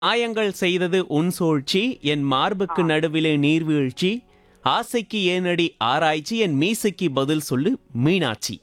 ஆயங்கள் செய்தது உன் சூழ்ச்சி என் மார்புக்கு நடுவிலே நீர்வீழ்ச்சி ஆசைக்கு ஏனடி ஆராய்ச்சி என் மீசைக்கு பதில் சொல்லு மீனாட்சி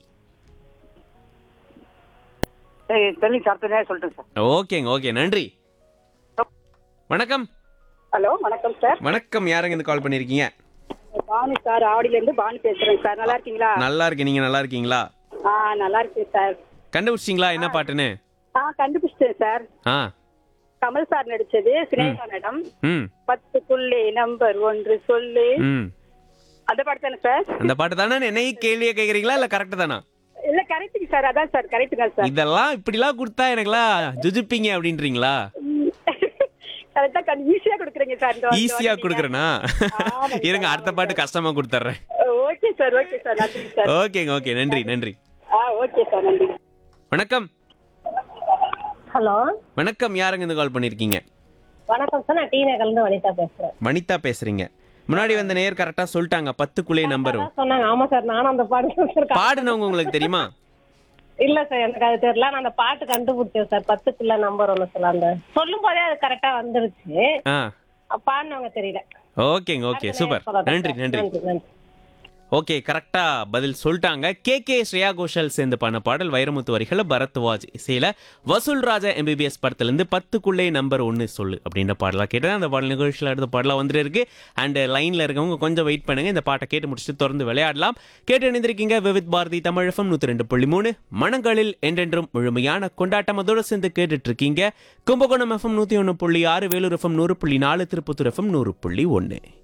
சரி தெரியும் சார் அடுத்த நேரம் சொல்லிட்டேன் சார் ஓகேங்க ஓகே நன்றி வணக்கம் ஹலோ வணக்கம் சார் வணக்கம் யாருங்க இந்த கால் பண்ணிருக்கீங்க பானு சார் ஆவடியிலேருந்து பானு பேசுறேன் சார் நல்லா இருக்கீங்களா நல்லா இருக்கேன் நீங்க நல்லா இருக்கீங்களா ஆ நல்லா இருக்கேன் சார் கண்டுபிடிச்சிங்களா என்ன பாட்டுன்னு ஆ கண்டுபிடிச்சிட்டேன் சார் ஆ கமல் சார் நடிச்சது சினேகா மேடம் ம் பத்துக்குள்ளே நம்பர் ஒன்று சொல்லு ம் அந்த பாட்டு தானே சார் அந்த பாட்டு தானே என்னையும் கேள்வியை கேக்குறீங்களா இல்ல கரெக்ட் தானா இல்ல கரெக்டுங்க சார் அதான் சார் கரெக்ட் தான் சார் இதெல்லாம் இப்படிலாம் கொடுத்தா எனக்குலாம் ஜுஜுப்பீங்க அப்படின்றீங்களா கரெக்டா கண் ஈஸியா கொடுக்குறீங்க சார் இந்த வந்து ஈஸியா வந்து கொடுக்குறேனா ஆமாங்க இருங்க அடுத்த பாட்டு கஷ்டமா கொடுத்துட்றேன் ஓகே சார் ஓகே சார் நன்றி சார் ஓகேங்க ஓகே நன்றி நன்றி ஆ ஓகே சார் நன்றி வணக்கம் ஹலோ வணக்கம் யாருங்க இந்த கால் பண்ணிருக்கீங்க வணக்கம் சார் நான் டி நகர்லேருந்து வனிதா பேசுறேன் வனிதா பேசுறீங்க முன்னாடி வந்த நேர் கரெக்டா சொல்லிட்டாங்க பத்துக்குள்ளே நம்பரும் அதான் சொன்னாங்க ஆமா சார் நானும் அந்த பாட்டு சார் பாடுனவங்க உங்களுக்கு தெரியுமா இல்ல சார் எனக்கு அது தெரியல நான் அந்த பாட்டு கண்டுபிடிச்சேன் சார் பத்துக்குள்ள நம்பர் ஒன்று சொல்ல அந்த சொல்லும் போதே அது கரெக்டா வந்துருச்சு ஆ அ, பாடினவங்க தெரியல ஓகேங்க ஓகே சூப்பர் சொல்லலாம் நன்றி சார். நன்றி நன்றி நன்றி ஓகே கரெக்டா பதில் சொல்லிட்டாங்க கே கே ஸ்ரேயா கோஷல் சேர்ந்து பண்ண பாடல் வைரமுத்து வரிகளை பரத்வாஜ் இசையில வசூல் ராஜா எம்பிபிஎஸ் படத்துல இருந்து பத்துக்குள்ளே நம்பர் ஒன்னு சொல்லு அப்படின்ற பாடலா கேட்டேன் அந்த பாடல் நிகழ்ச்சியில் அடுத்த பாடலா வந்துட்டு இருக்கு அண்ட் லைன்ல இருக்கவங்க கொஞ்சம் வெயிட் பண்ணுங்க இந்த பாட்டை கேட்டு முடிச்சுட்டு தொடர்ந்து விளையாடலாம் கேட்டு இணைந்திருக்கீங்க விவித் பாரதி தமிழ் எஃப்எம் நூத்தி ரெண்டு புள்ளி மூணு மனங்களில் என்றென்றும் முழுமையான கொண்டாட்டம் அதோட சேர்ந்து கேட்டுட்டு இருக்கீங்க கும்பகோணம் எஃப்எம் நூத்தி ஒன்று புள்ளி ஆறு வேலூர் எஃப்எம் நூறு புள்ளி நாலு திருப்பத்தூர் எஃப்எம் நூறு புள்ளி ஒன்று